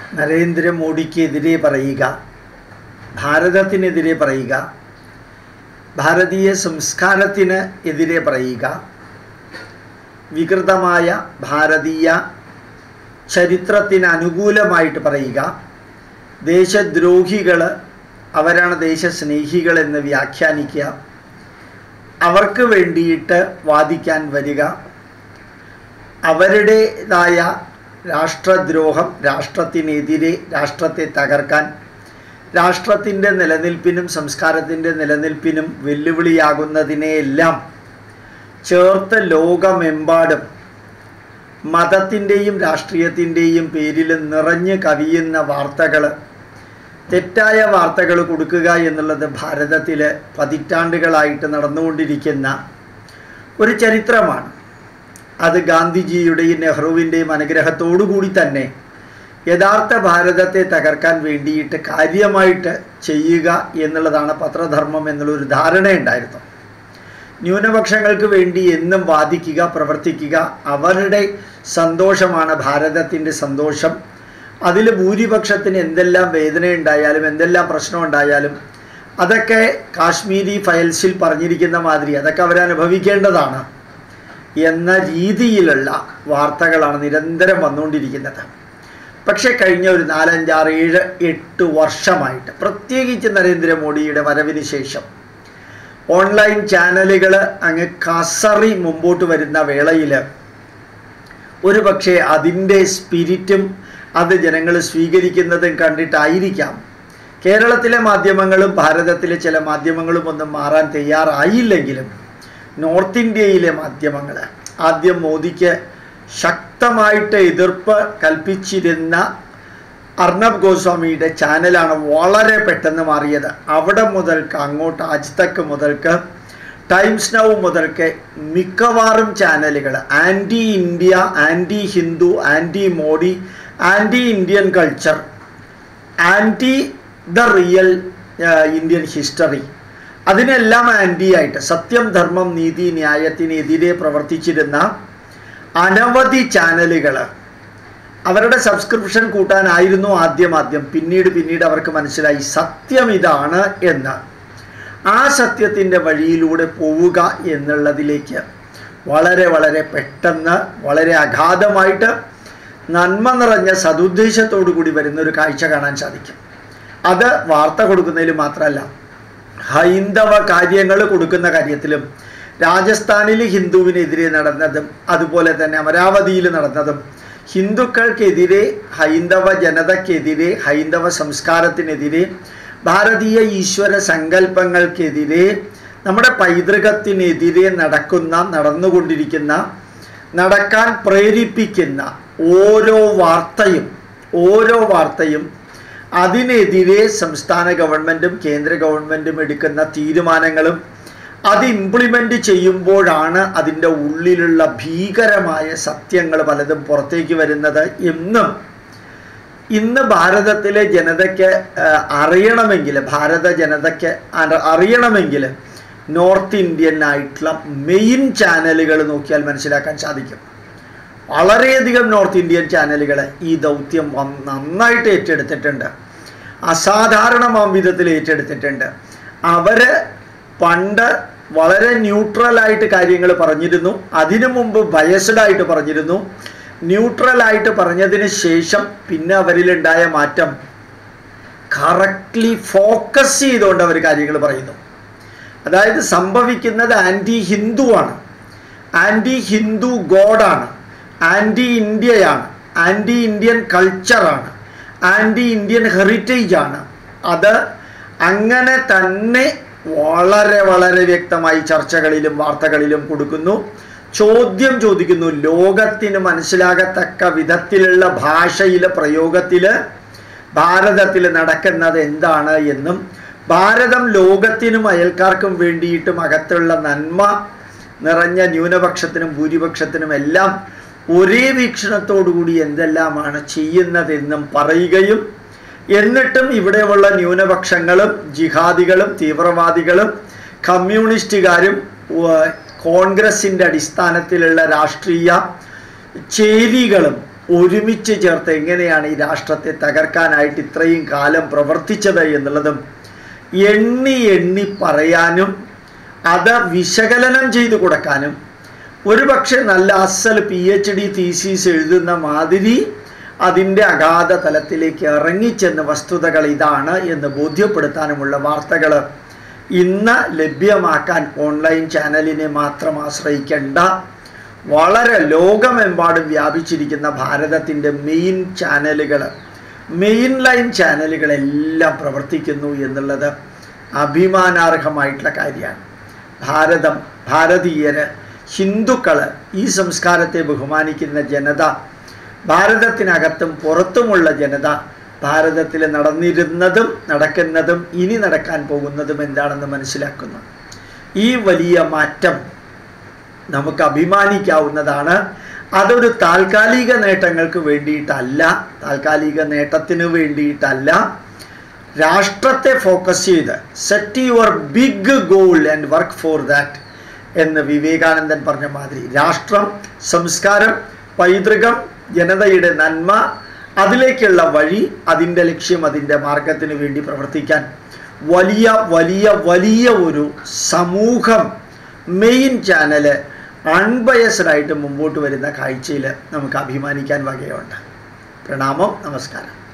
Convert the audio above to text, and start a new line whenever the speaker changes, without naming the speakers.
നരേന്ദ്രമോദിക്കെതിരെ പറയുക ഭാരതത്തിനെതിരെ പറയുക ഭാരതീയ സംസ്കാരത്തിന് എതിരെ പറയുക വികൃതമായ ഭാരതീയ ചരിത്രത്തിന് അനുകൂലമായിട്ട് പറയുക ദേശദ്രോഹികൾ അവരാണ് ദേശസ്നേഹികൾ എന്ന് വ്യാഖ്യാനിക്കുക അവർക്ക് വേണ്ടിയിട്ട് വാദിക്കാൻ വരിക അവരുടേതായ രാഷ്ട്രദ്രോഹം രാഷ്ട്രത്തിനെതിരെ രാഷ്ട്രത്തെ തകർക്കാൻ രാഷ്ട്രത്തിൻ്റെ നിലനിൽപ്പിനും സംസ്കാരത്തിൻ്റെ നിലനിൽപ്പിനും വെല്ലുവിളിയാകുന്നതിനെയെല്ലാം ചേർത്ത് ലോകമെമ്പാടും മതത്തിൻ്റെയും രാഷ്ട്രീയത്തിൻ്റെയും പേരിൽ നിറഞ്ഞു കവിയുന്ന വാർത്തകൾ തെറ്റായ വാർത്തകൾ കൊടുക്കുക എന്നുള്ളത് ഭാരതത്തിൽ പതിറ്റാണ്ടുകളായിട്ട് നടന്നുകൊണ്ടിരിക്കുന്ന ഒരു ചരിത്രമാണ് അത് ഗാന്ധിജിയുടെയും നെഹ്റുവിൻ്റെയും അനുഗ്രഹത്തോടു കൂടി തന്നെ യഥാർത്ഥ ഭാരതത്തെ തകർക്കാൻ വേണ്ടിയിട്ട് കാര്യമായിട്ട് ചെയ്യുക എന്നുള്ളതാണ് പത്രധർമ്മം എന്നുള്ളൊരു ധാരണയുണ്ടായിരുന്നു ന്യൂനപക്ഷങ്ങൾക്ക് വേണ്ടി എന്നും വാദിക്കുക പ്രവർത്തിക്കുക അവരുടെ സന്തോഷമാണ് ഭാരതത്തിൻ്റെ സന്തോഷം അതിൽ ഭൂരിപക്ഷത്തിന് എന്തെല്ലാം വേദന ഉണ്ടായാലും എന്തെല്ലാം പ്രശ്നം ഉണ്ടായാലും അതൊക്കെ കാശ്മീരി ഫയൽസിൽ പറഞ്ഞിരിക്കുന്ന മാതിരി അതൊക്കെ അവരനുഭവിക്കേണ്ടതാണ് എന്ന രീതിയിലുള്ള വാർത്തകളാണ് നിരന്തരം വന്നുകൊണ്ടിരിക്കുന്നത് പക്ഷേ കഴിഞ്ഞ ഒരു നാലഞ്ചാറ് ഏഴ് എട്ട് വർഷമായിട്ട് പ്രത്യേകിച്ച് നരേന്ദ്രമോദിയുടെ വരവിന് ശേഷം ഓൺലൈൻ ചാനലുകൾ അങ്ങ് കസറി മുമ്പോട്ട് വരുന്ന വേളയിൽ ഒരു പക്ഷേ അതിൻ്റെ സ്പിരിറ്റും അത് ജനങ്ങൾ സ്വീകരിക്കുന്നതും കണ്ടിട്ടായിരിക്കാം കേരളത്തിലെ മാധ്യമങ്ങളും ഭാരതത്തിലെ ചില മാധ്യമങ്ങളും ഒന്നും മാറാൻ തയ്യാറായില്ലെങ്കിലും നോർത്ത് ഇന്ത്യയിലെ മാധ്യമങ്ങൾ ആദ്യം മോദിക്ക് ശക്തമായിട്ട് എതിർപ്പ് കൽപ്പിച്ചിരുന്ന അർണബ് ഗോസ്വാമിയുടെ ചാനലാണ് വളരെ പെട്ടെന്ന് മാറിയത് അവിടെ മുതൽക്ക് അങ്ങോട്ട് ആജ് തക്ക് മുതൽക്ക് ടൈംസ് നൗ മുതൽക്ക് മിക്കവാറും ചാനലുകൾ anti India anti Hindu anti Modi anti Indian culture anti the real Indian history അതിനെല്ലാം ആൻറ്റി ആയിട്ട് സത്യം ധർമ്മം നീതി ന്യായത്തിനെതിരെ പ്രവർത്തിച്ചിരുന്ന അനവധി ചാനലുകൾ അവരുടെ സബ്സ്ക്രിപ്ഷൻ കൂട്ടാനായിരുന്നു ആദ്യം ആദ്യം പിന്നീട് പിന്നീട് അവർക്ക് മനസ്സിലായി സത്യം ഇതാണ് എന്ന് ആ സത്യത്തിൻ്റെ വഴിയിലൂടെ പോവുക എന്നുള്ളതിലേക്ക് വളരെ വളരെ പെട്ടെന്ന് വളരെ അഗാധമായിട്ട് നന്മ നിറഞ്ഞ സതുദ്ദേശത്തോടു കൂടി വരുന്ന ഒരു കാഴ്ച കാണാൻ സാധിക്കും അത് വാർത്ത കൊടുക്കുന്നതിൽ മാത്രമല്ല ഹൈന്ദവ കാര്യങ്ങൾ കൊടുക്കുന്ന കാര്യത്തിലും രാജസ്ഥാനിൽ ഹിന്ദുവിനെതിരെ നടന്നതും അതുപോലെ തന്നെ അമരാവതിയിൽ നടന്നതും ഹിന്ദുക്കൾക്കെതിരെ ഹൈന്ദവ ജനതയ്ക്കെതിരെ ഹൈന്ദവ സംസ്കാരത്തിനെതിരെ ഭാരതീയ ഈശ്വര സങ്കല്പങ്ങൾക്കെതിരെ നമ്മുടെ പൈതൃകത്തിനെതിരെ നടക്കുന്ന നടന്നുകൊണ്ടിരിക്കുന്ന നടക്കാൻ പ്രേരിപ്പിക്കുന്ന ഓരോ വാർത്തയും ഓരോ വാർത്തയും അതിനെതിരെ സംസ്ഥാന ഗവൺമെൻറ്റും കേന്ദ്ര ഗവൺമെൻറ്റും എടുക്കുന്ന തീരുമാനങ്ങളും അത് ഇംപ്ലിമെൻ്റ് ചെയ്യുമ്പോഴാണ് അതിൻ്റെ ഉള്ളിലുള്ള ഭീകരമായ സത്യങ്ങൾ പലതും പുറത്തേക്ക് വരുന്നത് എന്നും ഇന്ന് ഭാരതത്തിലെ ജനതയ്ക്ക് അറിയണമെങ്കിൽ ഭാരത ജനതയ്ക്ക് അറിയണമെങ്കിൽ നോർത്ത് ഇന്ത്യൻ ആയിട്ടുള്ള മെയിൻ ചാനലുകൾ നോക്കിയാൽ മനസ്സിലാക്കാൻ സാധിക്കും വളരെയധികം നോർത്ത് ഇന്ത്യൻ ചാനലുകൾ ഈ ദൗത്യം നന്നായിട്ട് ഏറ്റെടുത്തിട്ടുണ്ട് അസാധാരണമാം വിധത്തിൽ ഏറ്റെടുത്തിട്ടുണ്ട് അവർ പണ്ട് വളരെ ന്യൂട്രലായിട്ട് കാര്യങ്ങൾ പറഞ്ഞിരുന്നു അതിനു മുമ്പ് ബയസ്ഡായിട്ട് പറഞ്ഞിരുന്നു ന്യൂട്രലായിട്ട് പറഞ്ഞതിന് ശേഷം പിന്നെ അവരിലുണ്ടായ മാറ്റം കറക്റ്റ്ലി ഫോക്കസ് ചെയ്തുകൊണ്ട് അവർ കാര്യങ്ങൾ പറയുന്നു അതായത് സംഭവിക്കുന്നത് ആൻറ്റി ഹിന്ദുവാണ് ആൻറ്റി ഹിന്ദു ഗോഡാണ് ആൻറ്റി ഇന്ത്യയാണ് ആൻറ്റി ഇന്ത്യൻ കൾച്ചറാണ് ആൻറ്റി ഇന്ത്യൻ ഹെറിറ്റേജ് ആണ് അത് അങ്ങനെ തന്നെ വളരെ വളരെ വ്യക്തമായി ചർച്ചകളിലും വാർത്തകളിലും കൊടുക്കുന്നു ചോദ്യം ചോദിക്കുന്നു ലോകത്തിന് മനസ്സിലാകത്തക്ക വിധത്തിലുള്ള ഭാഷയിലെ പ്രയോഗത്തിൽ ഭാരതത്തിൽ നടക്കുന്നത് എന്താണ് എന്നും ഭാരതം ലോകത്തിനും അയൽക്കാർക്കും വേണ്ടിയിട്ടും അകത്തുള്ള നന്മ നിറഞ്ഞ ന്യൂനപക്ഷത്തിനും ഭൂരിപക്ഷത്തിനും എല്ലാം ഒരേ വീക്ഷണത്തോടുകൂടി എന്തെല്ലാമാണ് ചെയ്യുന്നതെന്നും പറയുകയും എന്നിട്ടും ഇവിടെയുള്ള ന്യൂനപക്ഷങ്ങളും ജിഹാദികളും തീവ്രവാദികളും കമ്മ്യൂണിസ്റ്റുകാരും കോൺഗ്രസിൻ്റെ അടിസ്ഥാനത്തിലുള്ള രാഷ്ട്രീയ ചേരികളും ഒരുമിച്ച് ചേർത്ത് എങ്ങനെയാണ് ഈ രാഷ്ട്രത്തെ തകർക്കാനായിട്ട് ഇത്രയും കാലം പ്രവർത്തിച്ചത് എന്നുള്ളതും എണ്ണി എണ്ണി പറയാനും അത് വിശകലനം ചെയ്തു കൊടുക്കാനും ഒരുപക്ഷെ നല്ല അസൽ പി എച്ച് ഡി തീസീസ് എഴുതുന്ന മാതിരി അതിൻ്റെ അഗാധ തലത്തിലേക്ക് ഇറങ്ങിച്ചെന്ന വസ്തുതകൾ ഇതാണ് എന്ന് ബോധ്യപ്പെടുത്താനുമുള്ള വാർത്തകൾ ഇന്ന് ലഭ്യമാക്കാൻ ഓൺലൈൻ ചാനലിനെ മാത്രം ആശ്രയിക്കേണ്ട വളരെ ലോകമെമ്പാടും വ്യാപിച്ചിരിക്കുന്ന ഭാരതത്തിൻ്റെ മെയിൻ ചാനലുകൾ മെയിൻ ലൈൻ ചാനലുകളെല്ലാം പ്രവർത്തിക്കുന്നു എന്നുള്ളത് അഭിമാനാർഹമായിട്ടുള്ള കാര്യമാണ് ഭാരതം ഭാരതീയര് ഹിന്ദുക്കൾ ഈ സംസ്കാരത്തെ ബഹുമാനിക്കുന്ന ജനത ഭാരതത്തിനകത്തും പുറത്തുമുള്ള ജനത ഭാരതത്തിൽ നടന്നിരുന്നതും നടക്കുന്നതും ഇനി നടക്കാൻ പോകുന്നതും എന്താണെന്ന് മനസ്സിലാക്കുന്നു ഈ വലിയ മാറ്റം നമുക്ക് അഭിമാനിക്കാവുന്നതാണ് അതൊരു താൽക്കാലിക നേട്ടങ്ങൾക്ക് വേണ്ടിയിട്ടല്ല താൽക്കാലിക നേട്ടത്തിന് വേണ്ടിയിട്ടല്ല രാഷ്ട്രത്തെ ഫോക്കസ് ചെയ്ത് set your big goal and work for that എന്ന് വിവേകാനന്ദൻ പറഞ്ഞ മാതിരി രാഷ്ട്രം സംസ്കാരം പൈതൃകം ജനതയുടെ നന്മ അതിലേക്കുള്ള വഴി അതിൻ്റെ ലക്ഷ്യം അതിൻ്റെ മാർഗത്തിന് വേണ്ടി പ്രവർത്തിക്കാൻ വലിയ വലിയ വലിയ ഒരു സമൂഹം മെയിൻ ചാനല് അൺബയസ്ഡായിട്ട് മുമ്പോട്ട് വരുന്ന കാഴ്ചയിൽ നമുക്ക് അഭിമാനിക്കാൻ വകയുണ്ട് പ്രണാമം നമസ്കാരം